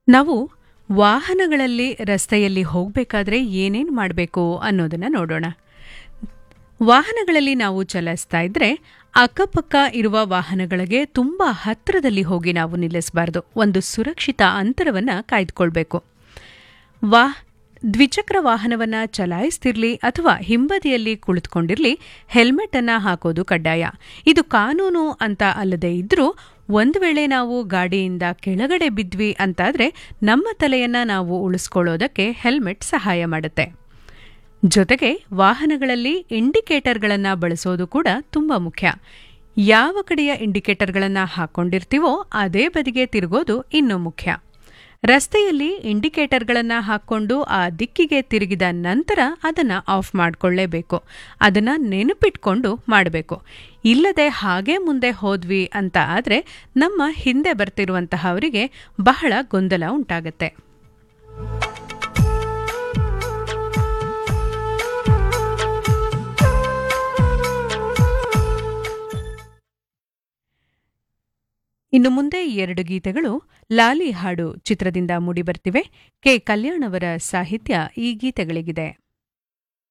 ನಾವು ವಾಹನಗಳಲ್ಲಿ ರಸ್ತೆಯಲ್ಲಿ ಹೋಗಬೇಕಾದ್ರೆ ಏನೇನು ಮಾಡಬೇಕು ಅನ್ನೋದನ್ನ ನೋಡೋಣ ವಾಹನಗಳಲ್ಲಿ ನಾವು ಚಲಿಸ್ತಾ ಇದ್ರೆ ಅಕ್ಕಪಕ್ಕ ಇರುವ ವಾಹನಗಳಿಗೆ ತುಂಬಾ ಹತ್ತಿರದಲ್ಲಿ ಹೋಗಿ ನಾವು ನಿಲ್ಲಿಸಬಾರ್ದು ಒಂದು ಸುರಕ್ಷಿತ ಅಂತರವನ್ನು ಕಾಯ್ದುಕೊಳ್ಬೇಕು ವಾ ದ್ವಿಚಕ್ರ ವಾಹನವನ್ನ ಚಲಾಯಿಸ್ತಿರ್ಲಿ ಅಥವಾ ಹಿಂಬದಿಯಲ್ಲಿ ಕುಳಿತುಕೊಂಡಿರ್ಲಿ ಹೆಲ್ಮೆಟ್ ಅನ್ನ ಹಾಕೋದು ಕಡ್ಡಾಯ ಇದು ಕಾನೂನು ಅಂತ ಅಲ್ಲದೆ ಇದ್ರೂ ಒಂದು ವೇಳೆ ನಾವು ಗಾಡಿಯಿಂದ ಕೆಳಗಡೆ ಬಿದ್ವಿ ಅಂತಾದ್ರೆ ನಮ್ಮ ತಲೆಯನ್ನ ನಾವು ಉಳಿಸ್ಕೊಳ್ಳೋದಕ್ಕೆ ಹೆಲ್ಮೆಟ್ ಸಹಾಯ ಮಾಡುತ್ತೆ ಜೊತೆಗೆ ವಾಹನಗಳಲ್ಲಿ ಇಂಡಿಕೇಟರ್ಗಳನ್ನು ಬಳಸೋದು ಕೂಡ ತುಂಬಾ ಮುಖ್ಯ ಯಾವ ಕಡೆಯ ಇಂಡಿಕೇಟರ್ಗಳನ್ನು ಹಾಕೊಂಡಿರ್ತೀವೋ ಅದೇ ಬದಿಗೆ ತಿರುಗೋದು ಇನ್ನೂ ಮುಖ್ಯ ರಸ್ತೆಯಲ್ಲಿ ಇಂಡಿಕೇಟರ್ಗಳನ್ನು ಹಾಕ್ಕೊಂಡು ಆ ದಿಕ್ಕಿಗೆ ತಿರುಗಿದ ನಂತರ ಅದನ್ನು ಆಫ್ ಮಾಡಿಕೊಳ್ಳೇಬೇಕು ಅದನ್ನು ನೆನಪಿಟ್ಕೊಂಡು ಮಾಡಬೇಕು ಇಲ್ಲದೆ ಹಾಗೆ ಮುಂದೆ ಹೋದ್ವಿ ಅಂತ ಆದರೆ ನಮ್ಮ ಹಿಂದೆ ಬರ್ತಿರುವಂತಹವರಿಗೆ ಬಹಳ ಗೊಂದಲ ಉಂಟಾಗತ್ತೆ ಇನ್ನು ಮುಂದೆ ಎರಡು ಗೀತೆಗಳು ಲಾಲಿ ಹಾಡು ಚಿತ್ರದಿಂದ ಮೂಡಿಬರ್ತಿವೆ ಕೆ ಕಲ್ಯಾಣ್ ಅವರ ಸಾಹಿತ್ಯ ಈ ಗೀತೆಗಳಿಗಿದೆ